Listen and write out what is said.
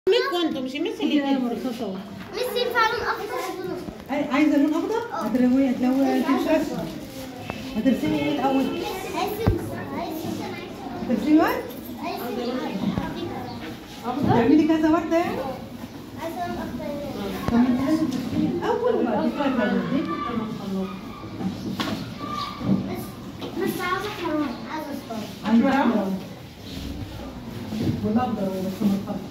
منكم انتم مش الناس اللي انا تلبس. مرخصه اهو ميسي فعلا اخضر عاي- عايزه لون اخضر هتلوي هتلوي ترسمي هترسمي ايه الاول هترسمي ورد تعملي كذا ورده يعني طب ما انت لازم ترسمي الاول وبعد كده تعملي. بس عاوزة كمان عاوزة صفار عندي احمر اهو والاخضر اهو بس متخلط